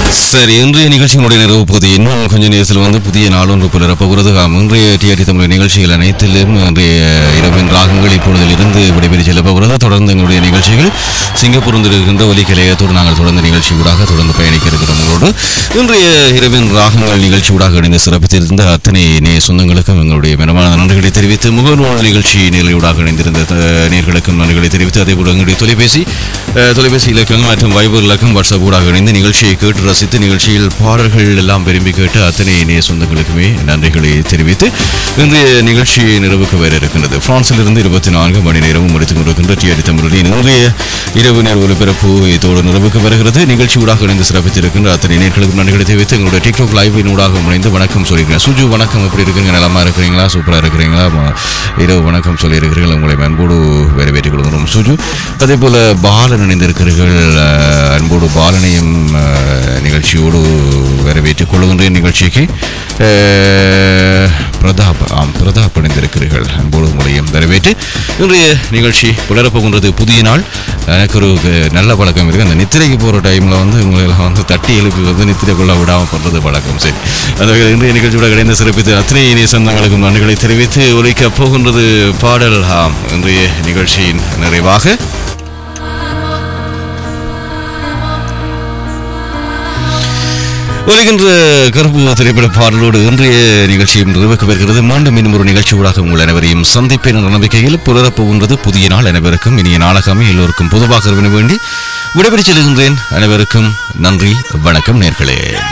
சரி இன்றைய நிகழ்ச்சியினுடைய நிறைவு பகுதி இன்னும் கொஞ்ச நேரத்தில் வந்து புதிய நாளொன்று புலரப்ப போகிறது ஆம், இன்றைய டிஆர்டி தமிழ் நிகழ்ச்சிகள் அனைத்திலும் இன்றைய இரவின் ராகங்கள் இப்பொழுதில் இருந்து விடைபெறி செல்ல போகிறது தொடர்ந்து எங்களுடைய நிகழ்ச்சிகள் சிங்கப்பூர் இருக்கின்ற ஒலி கலையத்தோடு நாங்கள் தொடர்ந்து நிகழ்ச்சி ஊடாக தொடர்ந்து பயணிக்க இருக்கிறோம் உங்களோடு இன்றைய இரவின் ராகங்கள் நிகழ்ச்சி ஊடாக இணைந்து சிறப்பித்திருந்த அத்தனை நேய சொந்தங்களுக்கும் எங்களுடைய மனமான நன்றிகளை தெரிவித்து முகநூல் நிகழ்ச்சி நிலையூடாக இணைந்திருந்த அஹ், நேயர்களுக்கும் நன்றிகளை தெரிவித்து அதே போல எங்களுடைய தொலைபேசி அஹ், தொலைபேசி இலக்கம் மற்றும் வைபர் இலக்கம் வாட்ஸ்அப் ஊடாக இணைந்து நிகழ்ச்சியை கேட்டு ரசித்து நிகழ்ச்சியில் பாடல்கள் எல்லாம் விரும்பி கேட்டு அத்தனை இணைய சொந்தங்களுக்குமே நன்றிகளை தெரிவித்து இன்றைய நிகழ்ச்சி நிறைவுக்கு வர இருக்கின்றது பிரான்சிலிருந்து இருபத்தி நான்கு மணி நேரமும் முடித்துக் கொண்டிருக்கின்ற டிஆடி தமிழின் இன்றைய இரவு நேர ஒலிபரப்பு இதோடு நிறைவுக்கு வருகிறது நிகழ்ச்சி ஊடாக இணைந்து சிறப்பித்திருக்கின்ற அத்தனை நேர்களுக்கும் நன்றிகளை தெரிவித்து எங்களுடைய டிக்டாக் லைவின் ஊடாக இணைந்து வணக்கம் சொல்லியிருக்கிறேன் சுஜு வணக்கம் எப்படி இருக்கிறீங்க நலமா இருக்கிறீங்களா சூப்பராக இருக்கிறீங்களா ம- இரவு வணக்கம் சொல்லியிருக்கிறீர்கள் உங்களை அன்போடு வரவேற்றுக் கொள்கிறோம் சுஜு அதே போல பாலன் இணைந்திருக்கிறீர்கள் அஹ், அன்போடு பாலனையும் அஹ், நிகழ்ச்சியோடு வரவேற்றுக் கொள்கின்றேன் நிகழ்ச்சிக்கு அஹ், பிரதாப் ஆம் பிரதாப் இணைந்திருக்கிறீர்கள் அன்போடு உங்களையும் வரவேற்று இன்றைய நிகழ்ச்சி புலரப்போகின்றது புதிய நாள் எனக்கு ஒரு அஹ், நல்ல பழக்கம் இருக்குது அந்த நித்திரைக்கு போகிற டைமில் வந்து உங்களை எல்லாம் வந்து தட்டி எழுப்பி வந்து நித்திரை கொள்ள விடாமல் பண்ணுறது பழக்கம் சரி அந்த வகையில் இன்றைய நிகழ்ச்சியோட கிடைந்த சிறப்பித்து அத்தனை இணைய சொந்தங்களுக்கும் நன்றிகளை தெரிவித்து ஒலிக்கப் போகின்றது பாடல் ஆம் இன்றைய நிகழ்ச்சியின் நிறைவாக ஒலிகின்ற கருப்பு திரைப்பட பாடலோடு இன்றைய நிகழ்ச்சியும் நிறைவுக்கு வருகிறது மீண்டும் இன்னும் ஒரு நிகழ்ச்சியூடாக உங்கள் அனைவரையும் சந்திப்பேன் என்ற நம்பிக்கையில் புலரப்போகின்றது புதிய நாள் அனைவருக்கும் இனிய நாளாகமே எல்லோருக்கும் பொதுவாக இருக்க வேண்டி விடைபெறச் செல்கின்றேன் அனைவருக்கும் நன்றி வணக்கம் நேர்களே